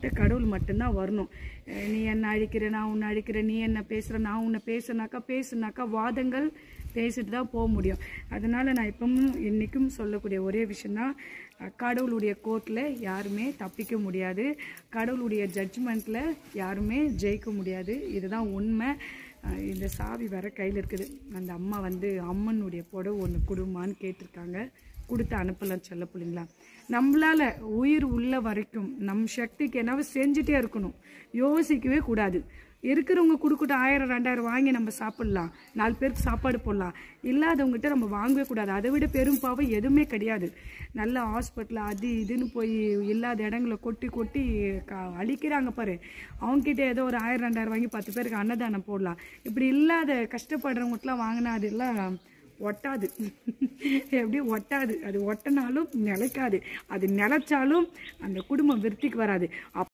கடவுள் மட்டும்தான் வரணும் அஹ் நீ என்ன அழிக்கிற நான் உன்னை அழிக்கிற நீ என்ன பேசுற நான் உன்னை பேசுனாக்கா பேசுனாக்கா வாதங்கள் பேசிட்டு தான் போக முடியும் அதனால நான் இப்பவும் இன்னைக்கும் சொல்லக்கூடிய ஒரே விஷயம்தான் அஹ் கடவுளுடைய கோர்ட்டில் யாருமே தப்பிக்க முடியாது கடவுளுடைய ஜட்ஜ்மெண்ட்டில் யாருமே ஜெயிக்க முடியாது இதுதான் உண்மை அஹ் இந்த சாவி வர கையில் இருக்குது அந்த அம்மா வந்து அம்மனுடைய புடவை ஒன்று கொடுமான்னு கேட்டிருக்காங்க கொடுத்து அனுப்பலாம் சொல்ல பிள்ளைங்களா நம்மளால உயிர் உள்ள வரைக்கும் நம் சக்திக்கு என்னவோ செஞ்சுட்டே இருக்கணும் யோசிக்கவே கூடாது இருக்கிறவங்க கொடுக்கட்டும் ஆயிரம் ரெண்டாயிரம் வாங்கி நம்ம சாப்பிடலாம் நாலு பேருக்கு சாப்பாடு போடலாம் இல்லாதவங்ககிட்ட நம்ம வாங்கவே கூடாது அதை விட பெரும் பாவம் எதுவுமே கிடையாது நல்ல ஹாஸ்பிட்டல் அது இதுன்னு போய் இல்லாத இடங்களை கொட்டி கொட்டி க அழிக்கிறாங்க பாரு அவங்ககிட்ட ஏதோ ஒரு ஆயிரம் ரெண்டாயிரம் வாங்கி பத்து பேருக்கு அன்னதானம் போடலாம் இப்படி இல்லாத கஷ்டப்படுறவங்கட்டலாம் வாங்கினா அதெல்லாம் ஒட்டாது எப்படி ஒட்டாது அது ஒட்டினாலும் நிலைக்காது அது நிலைச்சாலும் அந்த குடும்பம் விருத்திக்கு வராது அப்